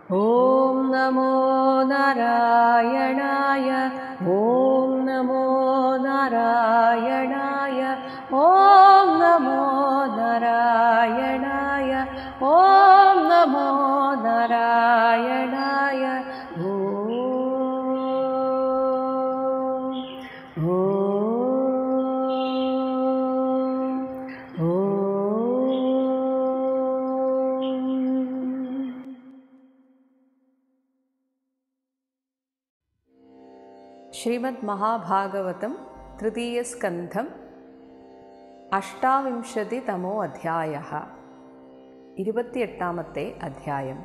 ॐ नमो नारायणाय ॐ नमो नारायणाय ॐ नमो नारायणाय ॐ नमो नारायणाय ॐ ॐ ശ്രീമദ്മഹാഭാഗവതം തൃതീയസ്കന്ധം അഷ്ടാവിംശതിതമോ അധ്യായ ഇരുപത്തിയെട്ടാമത്തെ അധ്യായം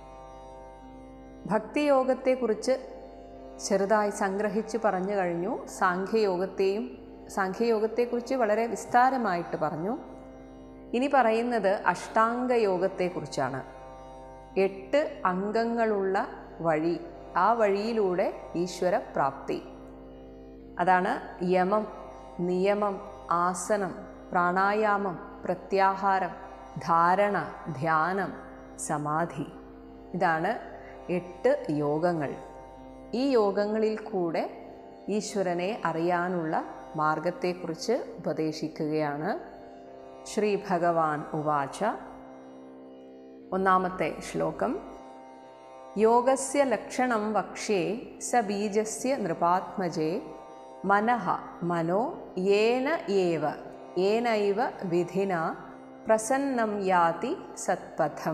ഭക്തിയോഗത്തെക്കുറിച്ച് ചെറുതായി സംഗ്രഹിച്ച് പറഞ്ഞു കഴിഞ്ഞു സാഖ്യയോഗത്തെയും സാഖ്യയോഗത്തെക്കുറിച്ച് വളരെ വിസ്താരമായിട്ട് പറഞ്ഞു ഇനി പറയുന്നത് അഷ്ടാംഗയോഗത്തെക്കുറിച്ചാണ് എട്ട് അംഗങ്ങളുള്ള വഴി ആ വഴിയിലൂടെ ഈശ്വരപ്രാപ്തി അതാണ് യമം നിയമം ആസനം പ്രാണായാമം പ്രത്യാഹാരം ധാരണ ധ്യാനം സമാധി ഇതാണ് എട്ട് യോഗങ്ങൾ ഈ യോഗങ്ങളിൽ കൂടെ ഈശ്വരനെ അറിയാനുള്ള മാർഗത്തെക്കുറിച്ച് ഉപദേശിക്കുകയാണ് ശ്രീ ഭഗവാൻ ഉവാച ഒന്നാമത്തെ ശ്ലോകം യോഗസ്യ ലക്ഷണം വക്ഷ്യേ സ ബീജസ്യ നൃപാത്മജേ മനഃ മനോ യേന ഏവ ഏനൈവ വിധിന പ്രസന്നം യാതി സത്പഥം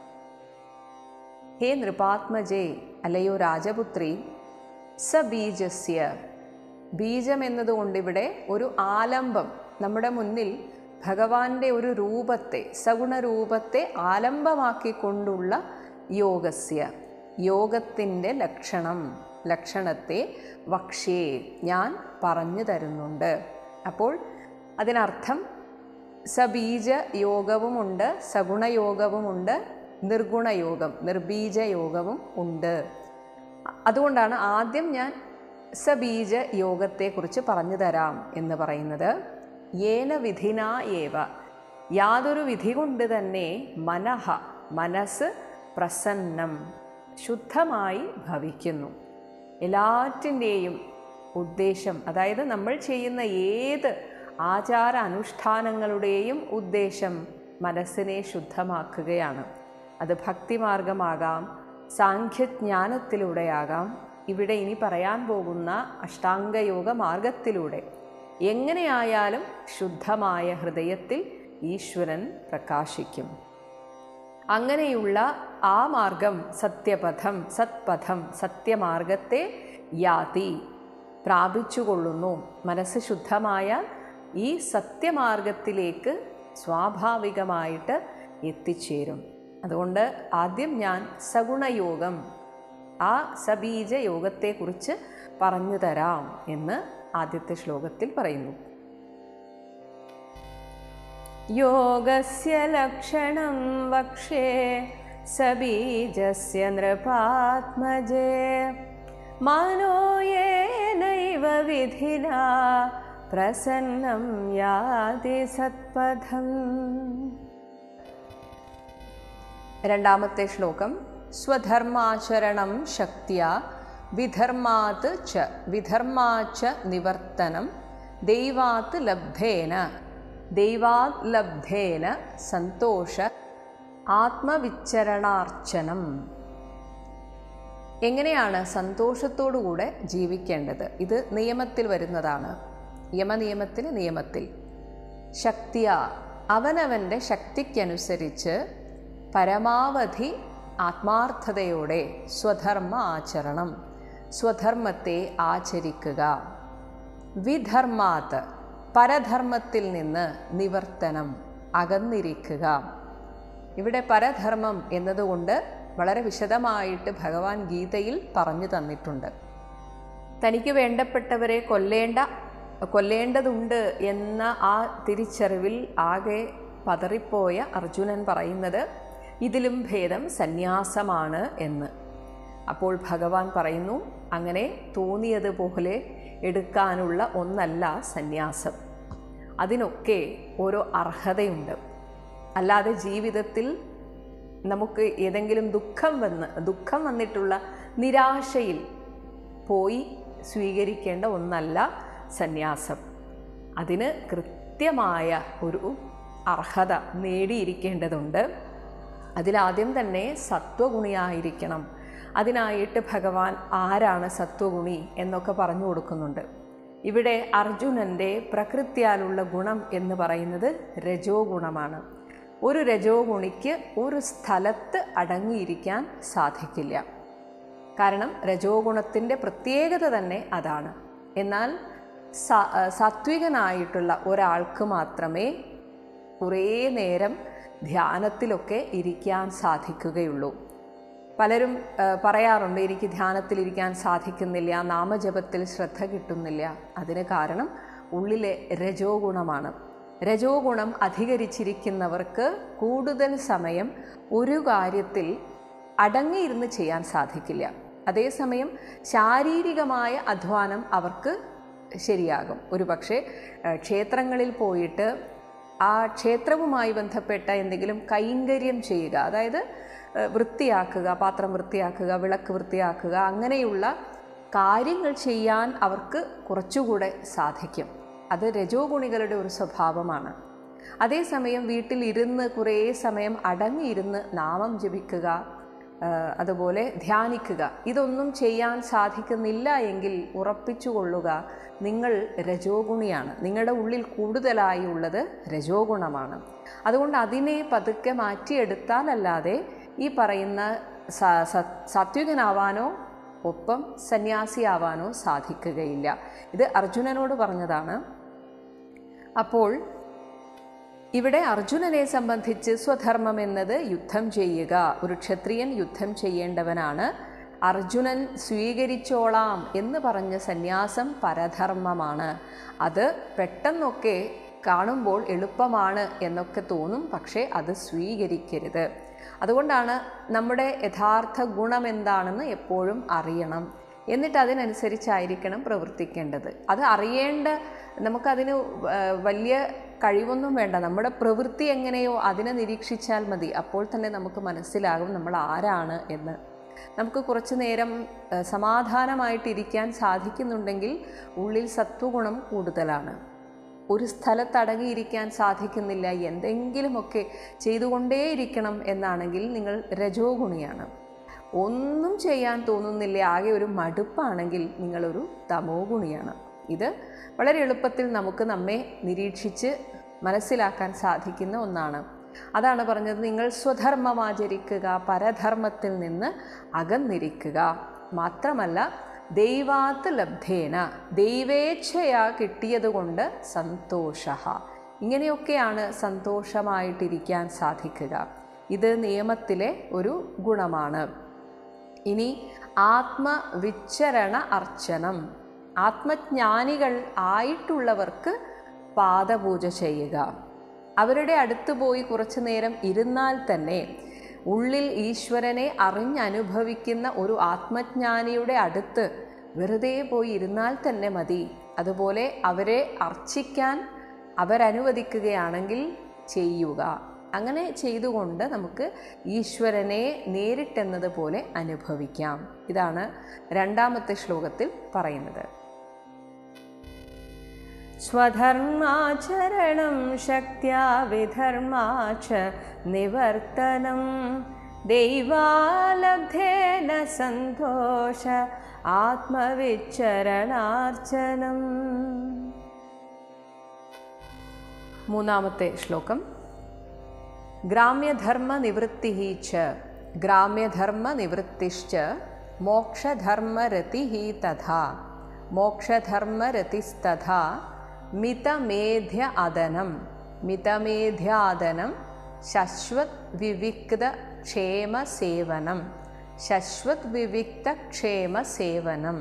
ഹേ നൃപാത്മജേ അല്ലയോ രാജപുത്രി സ ബീജസ്യ ബീജം എന്നതുകൊണ്ടിവിടെ ഒരു ആലംബം നമ്മുടെ മുന്നിൽ ഭഗവാന്റെ ഒരു രൂപത്തെ സഗുണരൂപത്തെ ആലംബമാക്കിക്കൊണ്ടുള്ള യോഗസ്യ യോഗത്തിൻ്റെ ലക്ഷണം ലക്ഷണത്തെ വക്ഷ്യേ ഞാൻ പറഞ്ഞു തരുന്നുണ്ട് അപ്പോൾ അതിനർത്ഥം സബീജ യോഗവുമുണ്ട് സഗുണയോഗവുമുണ്ട് നിർഗുണയോഗം നിർബീജ യോഗവും ഉണ്ട് അതുകൊണ്ടാണ് ആദ്യം ഞാൻ സബീജ യോഗത്തെക്കുറിച്ച് പറഞ്ഞു തരാം എന്ന് പറയുന്നത് ഏന വിധിന ഏവ യാതൊരു വിധി കൊണ്ട് തന്നെ മനഃ മനസ്സ് പ്രസന്നം ശുദ്ധമായി ഭവിക്കുന്നു എല്ലാറ്റിൻ്റെയും ഉദ്ദേശം അതായത് നമ്മൾ ചെയ്യുന്ന ഏത് ആചാര അനുഷ്ഠാനങ്ങളുടെയും ഉദ്ദേശം മനസ്സിനെ ശുദ്ധമാക്കുകയാണ് അത് ഭക്തിമാർഗമാകാം സാഖ്യജ്ഞാനത്തിലൂടെയാകാം ഇവിടെ ഇനി പറയാൻ പോകുന്ന അഷ്ടാംഗയോഗ മാർഗത്തിലൂടെ എങ്ങനെയായാലും ശുദ്ധമായ ഹൃദയത്തിൽ ഈശ്വരൻ പ്രകാശിക്കും അങ്ങനെയുള്ള ആ മാർഗം സത്യപഥം സത്പഥം സത്യമാർഗത്തെ യാതി പ്രാപിച്ചുകൊള്ളുന്നു മനസ്സ് ശുദ്ധമായാൽ ഈ സത്യമാർഗത്തിലേക്ക് സ്വാഭാവികമായിട്ട് എത്തിച്ചേരും അതുകൊണ്ട് ആദ്യം ഞാൻ സഗുണയോഗം ആ സബീജ യോഗത്തെക്കുറിച്ച് പറഞ്ഞു തരാം എന്ന് ആദ്യത്തെ ശ്ലോകത്തിൽ പറയുന്നു യോഗസ്യ ലക്ഷണം വക്ഷേ സബീജസ്യ നൃപാത്മജേ മനോയേനൈവ വിധിന പ്രസന്നം യാതി സത്പഥം രണ്ടാമത്തെ ശ്ലോകം സ്വധർമാചരണം ശക്തിയ വിധർമാത് ച വിധർമാച്ച നിവർത്തനം ദൈവാത് ലബ്ധേന ദൈവാത് ലബ്ധേന സന്തോഷ ആത്മവിച്ചരണാർച്ചനം എങ്ങനെയാണ് സന്തോഷത്തോടുകൂടെ ജീവിക്കേണ്ടത് ഇത് നിയമത്തിൽ വരുന്നതാണ് യമനിയമത്തിന് നിയമത്തിൽ ശക്തിയ അവനവൻ്റെ ശക്തിക്കനുസരിച്ച് പരമാവധി ആത്മാർത്ഥതയോടെ സ്വധർമ്മ ആചരണം സ്വധർമ്മത്തെ ആചരിക്കുക വിധർമാത് പരധർമ്മത്തിൽ നിന്ന് നിവർത്തനം അകന്നിരിക്കുക ഇവിടെ പരധർമ്മം എന്നതുകൊണ്ട് വളരെ വിശദമായിട്ട് ഭഗവാൻ ഗീതയിൽ പറഞ്ഞു തന്നിട്ടുണ്ട് തനിക്ക് വേണ്ടപ്പെട്ടവരെ കൊല്ലേണ്ട കൊല്ലേണ്ടതുണ്ട് എന്ന ആ തിരിച്ചറിവിൽ ആകെ പതറിപ്പോയ അർജുനൻ പറയുന്നത് ഇതിലും ഭേദം സന്യാസമാണ് എന്ന് അപ്പോൾ ഭഗവാൻ പറയുന്നു അങ്ങനെ തോന്നിയതുപോലെ എടുക്കാനുള്ള ഒന്നല്ല സന്യാസം അതിനൊക്കെ ഓരോ അർഹതയുണ്ട് അല്ലാതെ ജീവിതത്തിൽ നമുക്ക് ഏതെങ്കിലും ദുഃഖം വന്ന് ദുഃഖം വന്നിട്ടുള്ള നിരാശയിൽ പോയി സ്വീകരിക്കേണ്ട ഒന്നല്ല സന്യാസം അതിന് കൃത്യമായ ഒരു അർഹത നേടിയിരിക്കേണ്ടതുണ്ട് അതിലാദ്യം തന്നെ സത്വഗുണിയായിരിക്കണം അതിനായിട്ട് ഭഗവാൻ ആരാണ് സത്വഗുണി എന്നൊക്കെ പറഞ്ഞു കൊടുക്കുന്നുണ്ട് ഇവിടെ അർജുനൻ്റെ പ്രകൃത്യാലുള്ള ഗുണം എന്ന് പറയുന്നത് രജോ ഗുണമാണ് ഒരു രജോ ഗുണിക്ക് ഒരു സ്ഥലത്ത് അടങ്ങിയിരിക്കാൻ സാധിക്കില്ല കാരണം രജോ ഗുണത്തിൻ്റെ പ്രത്യേകത തന്നെ അതാണ് എന്നാൽ സ സാത്വികനായിട്ടുള്ള ഒരാൾക്ക് മാത്രമേ കുറേ നേരം ധ്യാനത്തിലൊക്കെ ഇരിക്കാൻ സാധിക്കുകയുള്ളൂ പലരും ആ, പറയാറുണ്ട് എനിക്ക് ധ്യാനത്തിലിരിക്കാൻ സാധിക്കുന്നില്ല നാമജപത്തിൽ ശ്രദ്ധ കിട്ടുന്നില്ല അതിന് കാരണം ഉള്ളിലെ രജോ ഗുണമാണ് രജോ ഗുണം അധികരിച്ചിരിക്കുന്നവർക്ക് കൂടുതൽ സമയം ഒരു കാര്യത്തിൽ അടങ്ങിയിരുന്ന് ചെയ്യാൻ സാധിക്കില്ല അതേസമയം ശാരീരികമായ അധ്വാനം അവർക്ക് ശരിയാകും ഒരു പക്ഷേ ക്ഷേത്രങ്ങളിൽ പോയിട്ട് ആ ക്ഷേത്രവുമായി ബന്ധപ്പെട്ട എന്തെങ്കിലും കൈങ്കര്യം ചെയ്യുക അതായത് ഏഹ്, വൃത്തിയാക്കുക പാത്രം വൃത്തിയാക്കുക വിളക്ക് വൃത്തിയാക്കുക അങ്ങനെയുള്ള കാര്യങ്ങൾ ചെയ്യാൻ അവർക്ക് കുറച്ചുകൂടെ സാധിക്കും അത് രജോ ഗുണികളുടെ ഒരു സ്വഭാവമാണ് അതേസമയം വീട്ടിൽ ഇരുന്ന് കുറേ സമയം അടങ്ങിയിരുന്ന് നാമം ജപിക്കുക ആ, അതുപോലെ ധ്യാനിക്കുക ഇതൊന്നും ചെയ്യാൻ സാധിക്കുന്നില്ല എങ്കിൽ ഉറപ്പിച്ചു കൊള്ളുക നിങ്ങൾ രജോ ഗുണിയാണ് നിങ്ങളുടെ ഉള്ളിൽ കൂടുതലായി ഉള്ളത് രജോ ഗുണമാണ് അതുകൊണ്ട് അതിനെ പതുക്കെ മാറ്റിയെടുത്താലല്ലാതെ ഈ പറയുന്ന സ- സ- സാത്വികനാവാനോ ഒപ്പം സന്യാസിയാവാനോ സാധിക്കുകയില്ല ഇത് അർജുനനോട് പറഞ്ഞതാണ് അപ്പോൾ ഇവിടെ അർജുനനെ സംബന്ധിച്ച് സ്വധർമ്മം എന്നത് യുദ്ധം ചെയ്യുക ഒരു ക്ഷത്രിയൻ യുദ്ധം ചെയ്യേണ്ടവനാണ് അർജുനൻ സ്വീകരിച്ചോളാം എന്ന് പറഞ്ഞ സന്യാസം പരധർമ്മമാണ് അത് പെട്ടെന്നൊക്കെ കാണുമ്പോൾ എളുപ്പമാണ് എന്നൊക്കെ തോന്നും പക്ഷേ അത് സ്വീകരിക്കരുത് അതുകൊണ്ടാണ് നമ്മുടെ യഥാർത്ഥ ഗുണം എന്താണെന്ന് എപ്പോഴും അറിയണം എന്നിട്ട് അതിനനുസരിച്ചായിരിക്കണം പ്രവർത്തിക്കേണ്ടത് അത് അറിയേണ്ട നമുക്കതിന് ആ, വലിയ കഴിവൊന്നും വേണ്ട നമ്മുടെ പ്രവൃത്തി എങ്ങനെയോ അതിനെ നിരീക്ഷിച്ചാൽ മതി അപ്പോൾ തന്നെ നമുക്ക് മനസ്സിലാകും നമ്മൾ ആരാണ് എന്ന് നമുക്ക് കുറച്ചു നേരം ആ, സമാധാനമായിട്ടിരിക്കാൻ സാധിക്കുന്നുണ്ടെങ്കിൽ ഉള്ളിൽ സത്വഗുണം കൂടുതലാണ് ഒരു സ്ഥലത്ത് അടങ്ങിയിരിക്കാൻ സാധിക്കുന്നില്ല എന്തെങ്കിലുമൊക്കെ ചെയ്തുകൊണ്ടേയിരിക്കണം എന്നാണെങ്കിൽ നിങ്ങൾ രജോ ഗുണിയാണ് ഒന്നും ചെയ്യാൻ തോന്നുന്നില്ല ആകെ ഒരു മടുപ്പാണെങ്കിൽ നിങ്ങളൊരു തമോ ഗുണിയാണ് ഇത് വളരെ എളുപ്പത്തിൽ നമുക്ക് നമ്മെ നിരീക്ഷിച്ച് മനസ്സിലാക്കാൻ സാധിക്കുന്ന ഒന്നാണ് അതാണ് പറഞ്ഞത് നിങ്ങൾ സ്വധർമ്മം ആചരിക്കുക പരധർമ്മത്തിൽ നിന്ന് അകന്നിരിക്കുക മാത്രമല്ല ദൈവാത്ത് ലബ്ധേന ദൈവേച്ഛയാ കിട്ടിയതുകൊണ്ട് സന്തോഷ ഇങ്ങനെയൊക്കെയാണ് സന്തോഷമായിട്ടിരിക്കാൻ സാധിക്കുക ഇത് നിയമത്തിലെ ഒരു ഗുണമാണ് ഇനി ആത്മവിച്ചരണ അർച്ചനം ആത്മജ്ഞാനികൾ ആയിട്ടുള്ളവർക്ക് പാദപൂജ ചെയ്യുക അവരുടെ അടുത്ത് പോയി കുറച്ചു നേരം ഇരുന്നാൽ തന്നെ ഉള്ളിൽ ഈശ്വരനെ അറിഞ്ഞനുഭവിക്കുന്ന ഒരു ആത്മജ്ഞാനിയുടെ അടുത്ത് വെറുതെ പോയി ഇരുന്നാൽ തന്നെ മതി അതുപോലെ അവരെ അർച്ചിക്കാൻ അവരനുവദിക്കുകയാണെങ്കിൽ ചെയ്യുക അങ്ങനെ ചെയ്തുകൊണ്ട് നമുക്ക് ഈശ്വരനെ നേരിട്ടെന്നതുപോലെ അനുഭവിക്കാം ഇതാണ് രണ്ടാമത്തെ ശ്ലോകത്തിൽ പറയുന്നത് സ്വധർമാചരണം ശക്ത്യാ വിധർമാച നിവർത്തനം ദൈവാലബ്ധേന സന്തോഷ ആത്മവിച്ചരണാർച്ചനം മൂന്നാമത്തെ ശ്ലോകം ഗ്രാമ്യധർമ്മനിവൃത്തി ച ഗ്രാമ്യധർമ്മനിവൃത്തിശ്ച മോക്ഷധർമ്മരതി തഥാ മോക്ഷധർമ്മരതിസ്തഥാ മിതമേധ്യ അദനം മിതമേധ്യാദനം ശശ്വത് വിവിക്ത ക്ഷേമ സേവനം ശശ്വത് വിവിക്ത ക്ഷേമ സേവനം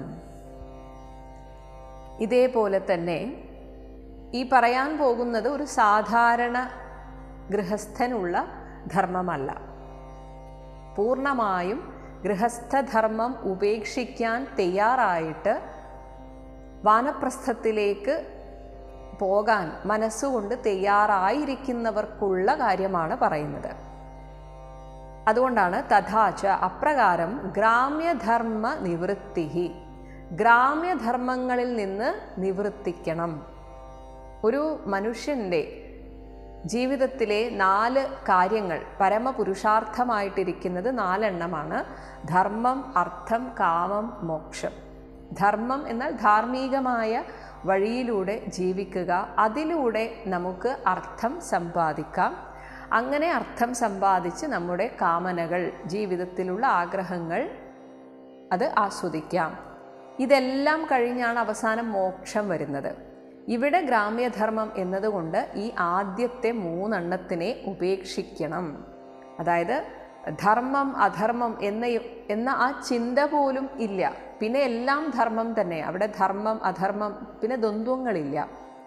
ഇതേപോലെ തന്നെ ഈ പറയാൻ പോകുന്നത് ഒരു സാധാരണ ഗൃഹസ്ഥനുള്ള ധർമ്മമല്ല പൂർണ്ണമായും ഗൃഹസ്ഥധർമ്മം ഉപേക്ഷിക്കാൻ തയ്യാറായിട്ട് വാനപ്രസ്ഥത്തിലേക്ക് പോകാൻ മനസ്സുകൊണ്ട് തയ്യാറായിരിക്കുന്നവർക്കുള്ള കാര്യമാണ് പറയുന്നത് അതുകൊണ്ടാണ് തഥാച അപ്രകാരം ഗ്രാമ്യധർമ്മ നിവൃത്തി ഗ്രാമ്യധർമ്മങ്ങളിൽ നിന്ന് നിവൃത്തിക്കണം ഒരു മനുഷ്യൻ്റെ ജീവിതത്തിലെ നാല് കാര്യങ്ങൾ പരമപുരുഷാർത്ഥമായിട്ടിരിക്കുന്നത് നാലെണ്ണമാണ് ധർമ്മം അർത്ഥം കാമം മോക്ഷം ധർമ്മം എന്നാൽ ധാർമ്മികമായ വഴിയിലൂടെ ജീവിക്കുക അതിലൂടെ നമുക്ക് അർത്ഥം സമ്പാദിക്കാം അങ്ങനെ അർത്ഥം സമ്പാദിച്ച് നമ്മുടെ കാമനകൾ ജീവിതത്തിലുള്ള ആഗ്രഹങ്ങൾ അത് ആസ്വദിക്കാം ഇതെല്ലാം കഴിഞ്ഞാണ് അവസാനം മോക്ഷം വരുന്നത് ഇവിടെ ഗ്രാമ്യധർമ്മം എന്നതുകൊണ്ട് ഈ ആദ്യത്തെ മൂന്നെണ്ണത്തിനെ ഉപേക്ഷിക്കണം അതായത് ധർമ്മം അധർമ്മം എന്ന എന്ന ആ ചിന്ത പോലും ഇല്ല പിന്നെ എല്ലാം ധർമ്മം തന്നെ അവിടെ ധർമ്മം അധർമ്മം പിന്നെ ദ്വന്ദ്വങ്ങളില്ല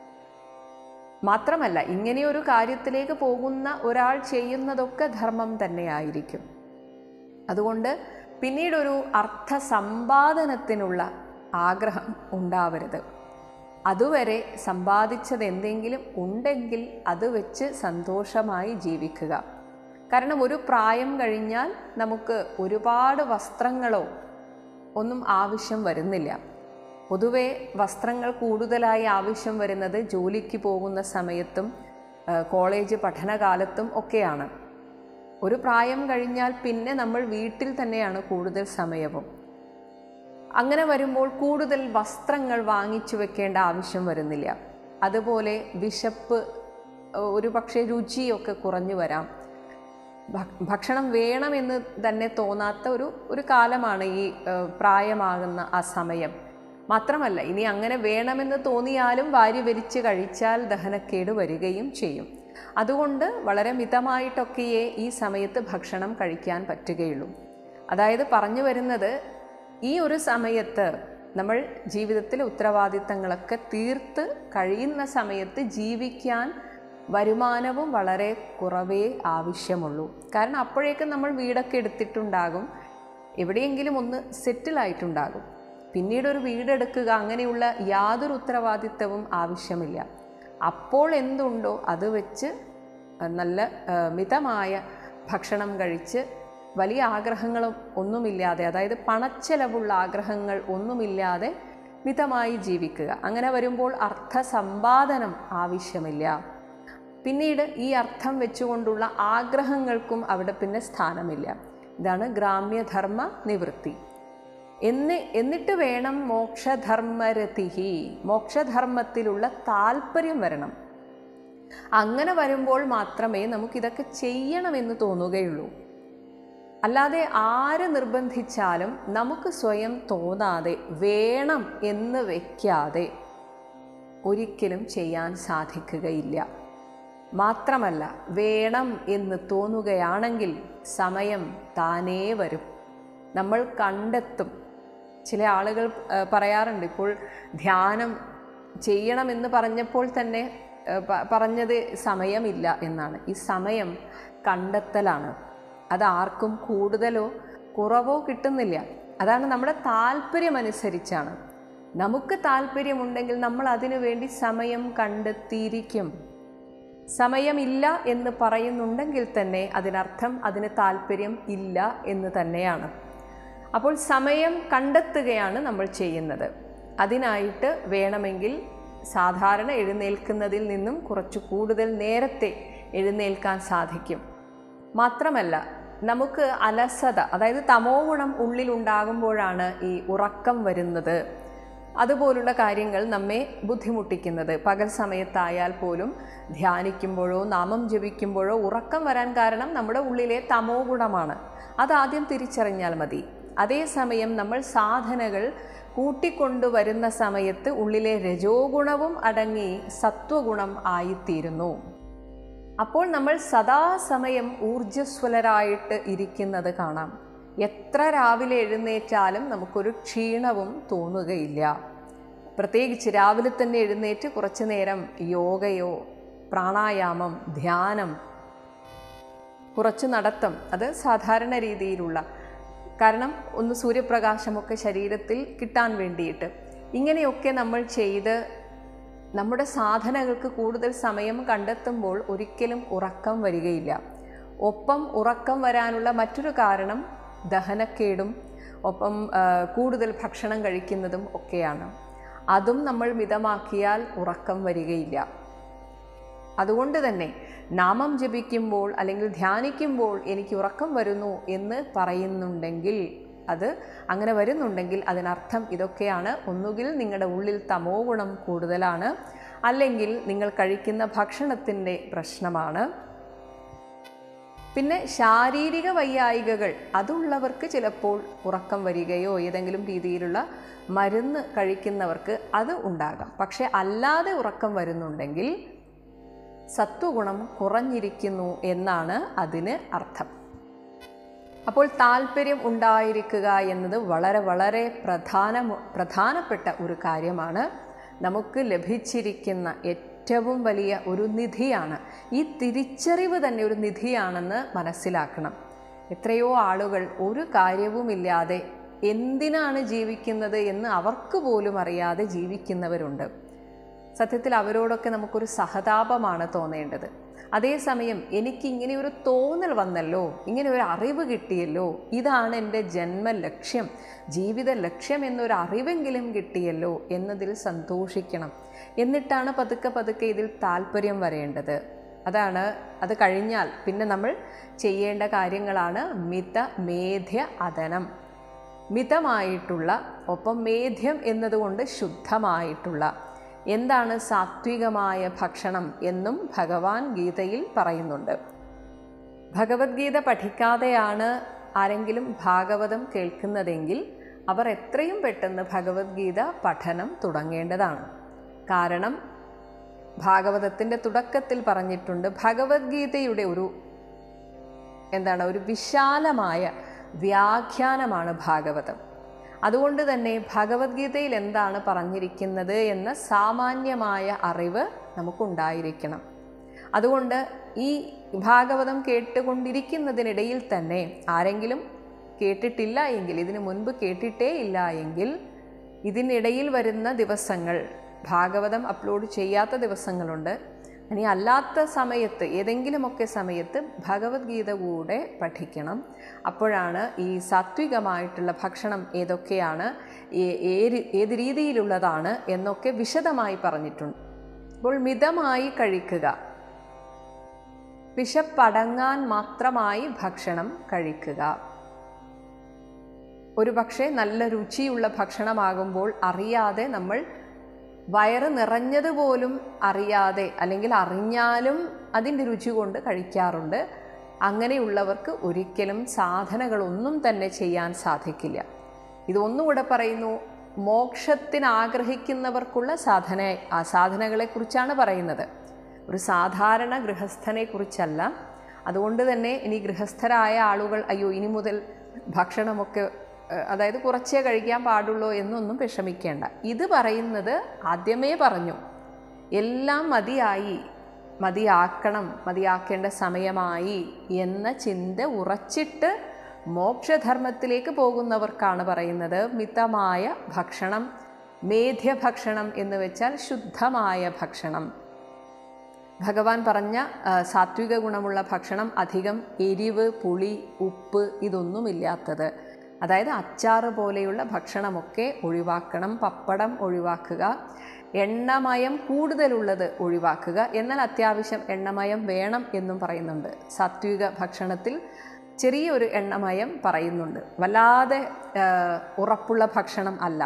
മാത്രമല്ല ഇങ്ങനെയൊരു കാര്യത്തിലേക്ക് പോകുന്ന ഒരാൾ ചെയ്യുന്നതൊക്കെ ധർമ്മം തന്നെയായിരിക്കും അതുകൊണ്ട് പിന്നീടൊരു അർത്ഥ സമ്പാദനത്തിനുള്ള ആഗ്രഹം ഉണ്ടാവരുത് അതുവരെ സമ്പാദിച്ചത് എന്തെങ്കിലും ഉണ്ടെങ്കിൽ അത് വെച്ച് സന്തോഷമായി ജീവിക്കുക കാരണം ഒരു പ്രായം കഴിഞ്ഞാൽ നമുക്ക് ഒരുപാട് വസ്ത്രങ്ങളോ ഒന്നും ആവശ്യം വരുന്നില്ല പൊതുവെ വസ്ത്രങ്ങൾ കൂടുതലായി ആവശ്യം വരുന്നത് ജോലിക്ക് പോകുന്ന സമയത്തും കോളേജ് പഠനകാലത്തും ഒക്കെയാണ് ഒരു പ്രായം കഴിഞ്ഞാൽ പിന്നെ നമ്മൾ വീട്ടിൽ തന്നെയാണ് കൂടുതൽ സമയവും അങ്ങനെ വരുമ്പോൾ കൂടുതൽ വസ്ത്രങ്ങൾ വാങ്ങിച്ചു വെക്കേണ്ട ആവശ്യം വരുന്നില്ല അതുപോലെ വിശപ്പ് ഒരു പക്ഷേ രുചിയൊക്കെ കുറഞ്ഞു വരാം ഭക്ഷണം വേണമെന്ന് തന്നെ തോന്നാത്ത ഒരു ഒരു കാലമാണ് ഈ പ്രായമാകുന്ന ആ സമയം മാത്രമല്ല ഇനി അങ്ങനെ വേണമെന്ന് തോന്നിയാലും വാരി വരിച്ച് കഴിച്ചാൽ ദഹനക്കേട് വരികയും ചെയ്യും അതുകൊണ്ട് വളരെ മിതമായിട്ടൊക്കെയേ ഈ സമയത്ത് ഭക്ഷണം കഴിക്കാൻ പറ്റുകയുള്ളൂ അതായത് പറഞ്ഞു വരുന്നത് ഈ ഒരു സമയത്ത് നമ്മൾ ജീവിതത്തിലെ ഉത്തരവാദിത്തങ്ങളൊക്കെ തീർത്ത് കഴിയുന്ന സമയത്ത് ജീവിക്കാൻ വരുമാനവും വളരെ കുറവേ ആവശ്യമുള്ളൂ കാരണം അപ്പോഴേക്കും നമ്മൾ വീടൊക്കെ എടുത്തിട്ടുണ്ടാകും എവിടെയെങ്കിലും ഒന്ന് സെറ്റിലായിട്ടുണ്ടാകും പിന്നീട് ഒരു വീടെടുക്കുക അങ്ങനെയുള്ള യാതൊരു ഉത്തരവാദിത്തവും ആവശ്യമില്ല അപ്പോൾ എന്തുണ്ടോ അത് വെച്ച് നല്ല മിതമായ ഭക്ഷണം കഴിച്ച് വലിയ ആഗ്രഹങ്ങളും ഒന്നുമില്ലാതെ അതായത് പണച്ചെലവുള്ള ആഗ്രഹങ്ങൾ ഒന്നുമില്ലാതെ മിതമായി ജീവിക്കുക അങ്ങനെ വരുമ്പോൾ അർത്ഥ സമ്പാദനം ആവശ്യമില്ല പിന്നീട് ഈ അർത്ഥം വെച്ചുകൊണ്ടുള്ള ആഗ്രഹങ്ങൾക്കും അവിടെ പിന്നെ സ്ഥാനമില്ല ഇതാണ് ഗ്രാമ്യധർമ്മ നിവൃത്തി എന്ന് എന്നിട്ട് വേണം മോക്ഷധർമ്മരതിഹി മോക്ഷധർമ്മത്തിലുള്ള താല്പര്യം വരണം അങ്ങനെ വരുമ്പോൾ മാത്രമേ നമുക്കിതൊക്കെ ചെയ്യണമെന്ന് തോന്നുകയുള്ളൂ അല്ലാതെ ആര് നിർബന്ധിച്ചാലും നമുക്ക് സ്വയം തോന്നാതെ വേണം എന്ന് വയ്ക്കാതെ ഒരിക്കലും ചെയ്യാൻ സാധിക്കുകയില്ല മാത്രമല്ല വേണം എന്ന് തോന്നുകയാണെങ്കിൽ സമയം താനേ വരും നമ്മൾ കണ്ടെത്തും ചില ആളുകൾ പറയാറുണ്ട് ഇപ്പോൾ ധ്യാനം ചെയ്യണമെന്ന് പറഞ്ഞപ്പോൾ തന്നെ പറഞ്ഞത് സമയമില്ല എന്നാണ് ഈ സമയം കണ്ടെത്തലാണ് അത് ആർക്കും കൂടുതലോ കുറവോ കിട്ടുന്നില്ല അതാണ് നമ്മുടെ താല്പര്യമനുസരിച്ചാണ് നമുക്ക് താല്പര്യമുണ്ടെങ്കിൽ നമ്മൾ അതിനു വേണ്ടി സമയം കണ്ടെത്തിയിരിക്കും സമയമില്ല എന്ന് പറയുന്നുണ്ടെങ്കിൽ തന്നെ അതിനർത്ഥം അതിന് താല്പര്യം ഇല്ല എന്ന് തന്നെയാണ് അപ്പോൾ സമയം കണ്ടെത്തുകയാണ് നമ്മൾ ചെയ്യുന്നത് അതിനായിട്ട് വേണമെങ്കിൽ സാധാരണ എഴുന്നേൽക്കുന്നതിൽ നിന്നും കുറച്ച് കൂടുതൽ നേരത്തെ എഴുന്നേൽക്കാൻ സാധിക്കും മാത്രമല്ല നമുക്ക് അലസത അതായത് തമോ ഗുണം ഉള്ളിലുണ്ടാകുമ്പോഴാണ് ഈ ഉറക്കം വരുന്നത് അതുപോലുള്ള കാര്യങ്ങൾ നമ്മെ ബുദ്ധിമുട്ടിക്കുന്നത് പകൽ സമയത്തായാൽ പോലും ധ്യാനിക്കുമ്പോഴോ നാമം ജപിക്കുമ്പോഴോ ഉറക്കം വരാൻ കാരണം നമ്മുടെ ഉള്ളിലെ തമോ ഗുണമാണ് അതാദ്യം തിരിച്ചറിഞ്ഞാൽ മതി അതേസമയം നമ്മൾ സാധനകൾ കൂട്ടിക്കൊണ്ടുവരുന്ന സമയത്ത് ഉള്ളിലെ രജോ ഗുണവും അടങ്ങി സത്വഗുണം ആയിത്തീരുന്നു അപ്പോൾ നമ്മൾ സദാസമയം ഊർജ്ജസ്വലരായിട്ട് ഇരിക്കുന്നത് കാണാം എത്ര രാവിലെ എഴുന്നേറ്റാലും നമുക്കൊരു ക്ഷീണവും തോന്നുകയില്ല പ്രത്യേകിച്ച് രാവിലെ തന്നെ എഴുന്നേറ്റ് കുറച്ചു നേരം യോഗയോ പ്രാണായാമം ധ്യാനം കുറച്ച് നടത്തം അത് സാധാരണ രീതിയിലുള്ള കാരണം ഒന്ന് സൂര്യപ്രകാശമൊക്കെ ശരീരത്തിൽ കിട്ടാൻ വേണ്ടിയിട്ട് ഇങ്ങനെയൊക്കെ നമ്മൾ ചെയ്ത് നമ്മുടെ സാധനകൾക്ക് കൂടുതൽ സമയം കണ്ടെത്തുമ്പോൾ ഒരിക്കലും ഉറക്കം വരികയില്ല ഒപ്പം ഉറക്കം വരാനുള്ള മറ്റൊരു കാരണം ദഹനക്കേടും ഒപ്പം ആ, കൂടുതൽ ഭക്ഷണം കഴിക്കുന്നതും ഒക്കെയാണ് അതും നമ്മൾ മിതമാക്കിയാൽ ഉറക്കം വരികയില്ല അതുകൊണ്ട് തന്നെ നാമം ജപിക്കുമ്പോൾ അല്ലെങ്കിൽ ധ്യാനിക്കുമ്പോൾ എനിക്ക് ഉറക്കം വരുന്നു എന്ന് പറയുന്നുണ്ടെങ്കിൽ അത് അങ്ങനെ വരുന്നുണ്ടെങ്കിൽ അതിനർത്ഥം ഇതൊക്കെയാണ് ഒന്നുകിൽ നിങ്ങളുടെ ഉള്ളിൽ തമോ ഗുണം കൂടുതലാണ് അല്ലെങ്കിൽ നിങ്ങൾ കഴിക്കുന്ന ഭക്ഷണത്തിൻ്റെ പ്രശ്നമാണ് പിന്നെ ശാരീരിക വൈയായികകൾ അതുള്ളവർക്ക് ചിലപ്പോൾ ഉറക്കം വരികയോ ഏതെങ്കിലും രീതിയിലുള്ള മരുന്ന് കഴിക്കുന്നവർക്ക് അത് ഉണ്ടാകാം പക്ഷെ അല്ലാതെ ഉറക്കം വരുന്നുണ്ടെങ്കിൽ സത്വഗുണം കുറഞ്ഞിരിക്കുന്നു എന്നാണ് അതിന് അർത്ഥം അപ്പോൾ താല്പര്യം ഉണ്ടായിരിക്കുക എന്നത് വളരെ വളരെ പ്രധാന പ്രധാനപ്പെട്ട ഒരു കാര്യമാണ് നമുക്ക് ലഭിച്ചിരിക്കുന്ന ഏറ്റവും വലിയ ഒരു നിധിയാണ് ഈ തിരിച്ചറിവ് തന്നെ ഒരു നിധിയാണെന്ന് മനസ്സിലാക്കണം എത്രയോ ആളുകൾ ഒരു കാര്യവുമില്ലാതെ എന്തിനാണ് ജീവിക്കുന്നത് എന്ന് അവർക്ക് പോലും അറിയാതെ ജീവിക്കുന്നവരുണ്ട് സത്യത്തിൽ അവരോടൊക്കെ നമുക്കൊരു സഹതാപമാണ് തോന്നേണ്ടത് അതേസമയം എനിക്ക് ഇങ്ങനെ ഒരു തോന്നൽ വന്നല്ലോ ഇങ്ങനെ ഒരു അറിവ് കിട്ടിയല്ലോ ഇതാണ് എൻ്റെ ജന്മലക്ഷ്യം ജീവിത ലക്ഷ്യം എന്നൊരു അറിവെങ്കിലും കിട്ടിയല്ലോ എന്നതിൽ സന്തോഷിക്കണം എന്നിട്ടാണ് പതുക്കെ പതുക്കെ ഇതിൽ താല്പര്യം വരേണ്ടത് അതാണ് അത് കഴിഞ്ഞാൽ പിന്നെ നമ്മൾ ചെയ്യേണ്ട കാര്യങ്ങളാണ് മിത മേധ്യ അതനം മിതമായിട്ടുള്ള ഒപ്പം മേധ്യം എന്നതുകൊണ്ട് ശുദ്ധമായിട്ടുള്ള എന്താണ് സാത്വികമായ ഭക്ഷണം എന്നും ഭഗവാൻ ഗീതയിൽ പറയുന്നുണ്ട് ഭഗവത്ഗീത പഠിക്കാതെയാണ് ആരെങ്കിലും ഭാഗവതം കേൾക്കുന്നതെങ്കിൽ അവർ എത്രയും പെട്ടെന്ന് ഭഗവത്ഗീത പഠനം തുടങ്ങേണ്ടതാണ് കാരണം ഭാഗവതത്തിൻ്റെ തുടക്കത്തിൽ പറഞ്ഞിട്ടുണ്ട് ഭഗവത്ഗീതയുടെ ഒരു എന്താണ് ഒരു വിശാലമായ വ്യാഖ്യാനമാണ് ഭാഗവതം അതുകൊണ്ട് തന്നെ ഭഗവത്ഗീതയിൽ എന്താണ് പറഞ്ഞിരിക്കുന്നത് എന്ന സാമാന്യമായ അറിവ് നമുക്കുണ്ടായിരിക്കണം അതുകൊണ്ട് ഈ ഭാഗവതം കേട്ടുകൊണ്ടിരിക്കുന്നതിനിടയിൽ തന്നെ ആരെങ്കിലും കേട്ടിട്ടില്ല എങ്കിൽ ഇതിനു മുൻപ് കേട്ടിട്ടേ ഇല്ല എങ്കിൽ ഇതിനിടയിൽ വരുന്ന ദിവസങ്ങൾ ഭാഗവതം അപ്ലോഡ് ചെയ്യാത്ത ദിവസങ്ങളുണ്ട് ഇനി അല്ലാത്ത സമയത്ത് ഏതെങ്കിലുമൊക്കെ സമയത്ത് ഭഗവത്ഗീത കൂടെ പഠിക്കണം അപ്പോഴാണ് ഈ സാത്വികമായിട്ടുള്ള ഭക്ഷണം ഏതൊക്കെയാണ് ഏ- ഏത് ഏത് രീതിയിലുള്ളതാണ് എന്നൊക്കെ വിശദമായി പറഞ്ഞിട്ടുണ്ട് അപ്പോൾ മിതമായി കഴിക്കുക വിശപ്പടങ്ങാൻ മാത്രമായി ഭക്ഷണം കഴിക്കുക ഒരു പക്ഷേ നല്ല രുചിയുള്ള ഭക്ഷണമാകുമ്പോൾ അറിയാതെ നമ്മൾ വയറ് നിറഞ്ഞതുപോലും അറിയാതെ അല്ലെങ്കിൽ അറിഞ്ഞാലും അതിൻ്റെ രുചി കൊണ്ട് കഴിക്കാറുണ്ട് അങ്ങനെയുള്ളവർക്ക് ഒരിക്കലും സാധനകളൊന്നും തന്നെ ചെയ്യാൻ സാധിക്കില്ല ഇതൊന്നുകൂടെ പറയുന്നു മോക്ഷത്തിന് ആഗ്രഹിക്കുന്നവർക്കുള്ള സാധന ആ സാധനകളെക്കുറിച്ചാണ് പറയുന്നത് ഒരു സാധാരണ ഗൃഹസ്ഥനെ കുറിച്ചല്ല അതുകൊണ്ട് തന്നെ ഇനി ഗൃഹസ്ഥരായ ആളുകൾ അയ്യോ ഇനി മുതൽ ഭക്ഷണമൊക്കെ ഏഹ്, അതായത് കുറച്ചേ കഴിക്കാൻ പാടുള്ളൂ എന്നൊന്നും വിഷമിക്കേണ്ട ഇത് പറയുന്നത് ആദ്യമേ പറഞ്ഞു എല്ലാം മതിയായി മതിയാക്കണം മതിയാക്കേണ്ട സമയമായി എന്ന ചിന്ത ഉറച്ചിട്ട് മോക്ഷധർമ്മത്തിലേക്ക് പോകുന്നവർക്കാണ് പറയുന്നത് മിതമായ ഭക്ഷണം മേധ്യഭക്ഷണം എന്ന് വെച്ചാൽ ശുദ്ധമായ ഭക്ഷണം ഭഗവാൻ പറഞ്ഞ ആ, സാത്വിക ഗുണമുള്ള ഭക്ഷണം അധികം എരിവ് പുളി ഉപ്പ് ഇതൊന്നുമില്ലാത്തത് അതായത് അച്ചാറ് പോലെയുള്ള ഭക്ഷണമൊക്കെ ഒഴിവാക്കണം പപ്പടം ഒഴിവാക്കുക എണ്ണമയം കൂടുതലുള്ളത് ഒഴിവാക്കുക എന്നാൽ അത്യാവശ്യം എണ്ണമയം വേണം എന്നും പറയുന്നുണ്ട് സാത്വിക ഭക്ഷണത്തിൽ ചെറിയൊരു എണ്ണമയം പറയുന്നുണ്ട് വല്ലാതെ ആ, ഉറപ്പുള്ള ഭക്ഷണം അല്ല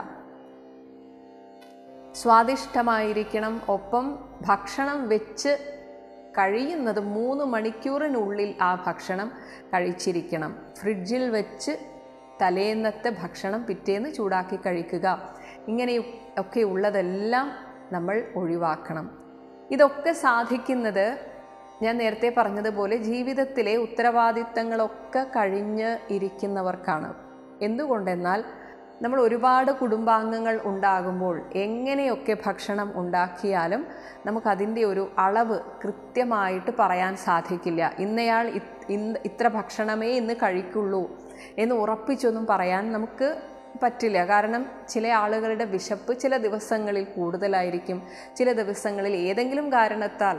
സ്വാദിഷ്ടമായിരിക്കണം ഒപ്പം ഭക്ഷണം വെച്ച് കഴിയുന്നത് മൂന്ന് മണിക്കൂറിനുള്ളിൽ ആ ഭക്ഷണം കഴിച്ചിരിക്കണം ഫ്രിഡ്ജിൽ വെച്ച് തലേന്നത്തെ ഭക്ഷണം പിറ്റേന്ന് ചൂടാക്കി കഴിക്കുക ഇങ്ങനെ ഒക്കെ ഉള്ളതെല്ലാം നമ്മൾ ഒഴിവാക്കണം ഇതൊക്കെ സാധിക്കുന്നത് ഞാൻ നേരത്തെ പറഞ്ഞതുപോലെ ജീവിതത്തിലെ ഉത്തരവാദിത്തങ്ങളൊക്കെ കഴിഞ്ഞ് ഇരിക്കുന്നവർക്കാണ് എന്തുകൊണ്ടെന്നാൽ നമ്മൾ ഒരുപാട് കുടുംബാംഗങ്ങൾ ഉണ്ടാകുമ്പോൾ എങ്ങനെയൊക്കെ ഭക്ഷണം ഉണ്ടാക്കിയാലും നമുക്കതിൻ്റെ ഒരു അളവ് കൃത്യമായിട്ട് പറയാൻ സാധിക്കില്ല ഇന്നയാൾ ഇത്- ഇന്ന് ഇത്ര ഭക്ഷണമേ ഇന്ന് കഴിക്കുള്ളൂ എന്ന് ഉറപ്പിച്ചൊന്നും പറയാൻ നമുക്ക് പറ്റില്ല കാരണം ചില ആളുകളുടെ വിശപ്പ് ചില ദിവസങ്ങളിൽ കൂടുതലായിരിക്കും ചില ദിവസങ്ങളിൽ ഏതെങ്കിലും കാരണത്താൽ